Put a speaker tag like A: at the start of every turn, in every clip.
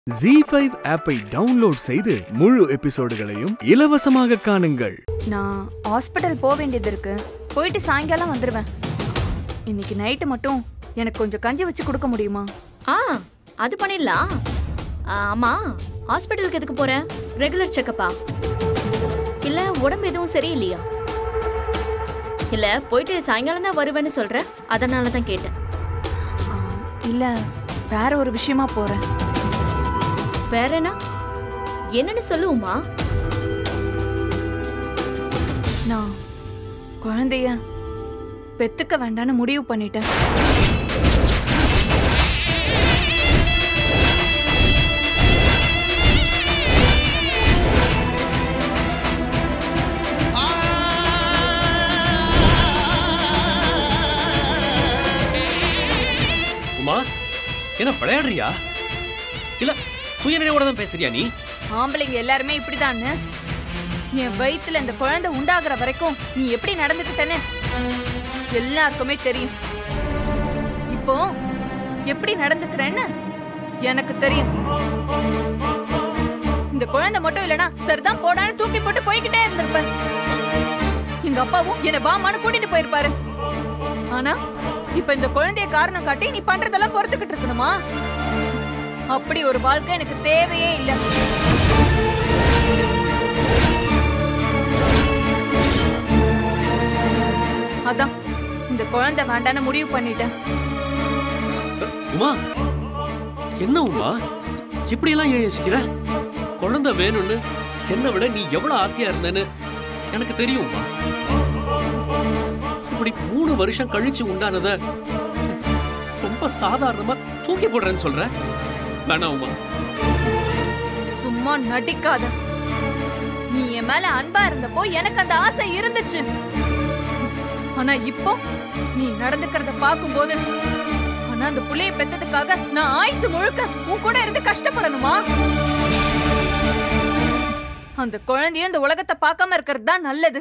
A: G five ஆப்பை download செய்து முழு எபிசோடுகளையும் இலவசமாக காணுங்கள்
B: நான் ஹாஸ்பிட்டல் போக வேண்டியது இருக்கு போயிட்டு சாயங்காலம் வந்துடுவேன் இன்னைக்கு நைட்டு மட்டும் எனக்கு கொஞ்சம் கஞ்சி வச்சு கொடுக்க முடியுமா
C: ஆ அது பண்ணிடலாம் ஆ, ஆமா ஹாஸ்பிட்டலுக்கு எதுக்கு போற ரெகுலர் செக்கப்பா இல்ல உடம்பு எதுவும் சரியில்லையா இல்ல போயிட்டு சாயங்காலம் தான் வருவேன்னு சொல்ற அதனால தான் கேட்டேன்
B: ஆ, இல்ல வேற ஒரு விஷயமா போறேன்
C: வேற என்ன என்னன்னு சொல்லுவோமா
B: நான் குழந்தைய பெத்துக்க வேண்டாம்னு முடிவு பண்ணிட்டேன்
D: உமா என்ன விளையாடுறியா இல்ல சுயநினைவோட தான் பேசுறியா நீ
B: ஆம்பளைங்க எல்லாருமே இப்படிதான்னு என் வயித்துல இந்த குழந்தை உண்டாகிற வரைக்கும் நீ எப்படி நடந்துக்கிட்டேன்னு எல்லாருக்குமே தெரியும் இப்போ எப்படி நடந்துக்கிறேன்னு எனக்கு தெரியும் இந்த குழந்தை மட்டும் இல்லனா சரிதான் போடான்னு தூக்கி போட்டு போய்கிட்டே இருந்திருப்பேன் எங்க அப்பாவும் என்ன பாமான்னு கூட்டிட்டு போயிருப்பாரு ஆனா இப்ப இந்த குழந்தைய காரணம் காட்டி நீ பண்றதெல்லாம் பொறுத்துக்கிட்டு இருக்கணுமா அப்படி ஒரு வாழ்க்கை எனக்கு தேவையே இல்லை அதான் இந்த குழந்தை வேண்டான்னு முடிவு பண்ணிட்டேன்
D: உமா என்ன உமா இப்படி எல்லாம் ஏன் யோசிக்கிற குழந்தை வேணும்னு என்னை விட நீ எவ்வளவு ஆசையா இருந்தேன்னு எனக்கு தெரியும் உமா இப்படி மூணு வருஷம் கழிச்சு உண்டானத ரொம்ப சாதாரணமா தூக்கி போடுறேன்னு சொல்ற வேணாம் உமா
B: சும்மா நடிக்காத நீ என் மேல அன்பா இருந்தப்போ எனக்கு அந்த ஆசை இருந்துச்சு ஆனா இப்போ நீ நடந்துக்கிறத பார்க்கும்போது ஆனா அந்த புள்ளைய பெத்ததுக்காக நான் ஆயுசு முழுக்க உன் கூட இருந்து கஷ்டப்படணுமா அந்த குழந்தையும் இந்த உலகத்தை பார்க்காம இருக்கிறது தான் நல்லது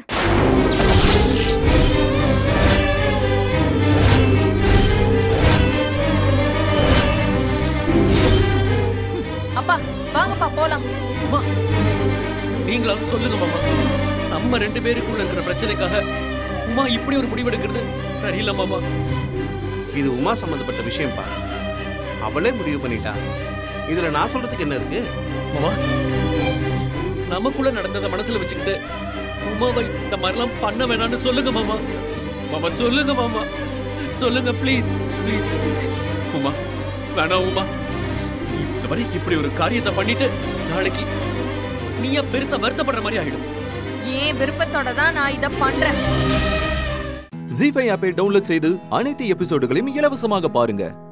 B: அப்பா வாங்கப்பா போலாம்
D: அம்மா நீங்களாவது சொல்லுங்க மாமா நம்ம ரெண்டு பேருக்குள்ள இருக்கிற பிரச்சனைக்காக உமா இப்படி ஒரு முடிவெடுக்கிறது சரியில்லை மாமா
E: இது உமா சம்பந்தப்பட்ட விஷயம்ப்பா அவளே முடிவு பண்ணிட்டா இதுல நான் சொல்றதுக்கு என்ன இருக்கு
D: மாமா நமக்குள்ள நடந்ததை மனசுல வச்சுக்கிட்டு உமாவை இந்த மாதிரிலாம் பண்ண வேணாம்னு சொல்லுங்க மாமா மாமா சொல்லுங்க மாமா சொல்லுங்க ப்ளீஸ் ப்ளீஸ் உமா வேணாம் உமா இந்த மாதிரி இப்படி ஒரு காரியத்தை பண்ணிட்டு நாளைக்கு நீயா பெருசா வருத்தப்படுற மாதிரி ஆயிடும்
B: ஏன் விருப்பத்தோட தான் நான் இத பண்றேன்
F: ஜி ஃபைவ் ஆப்பை டவுன்லோட் செய்து அனைத்து எபிசோடுகளையும் இலவசமாக பாருங்க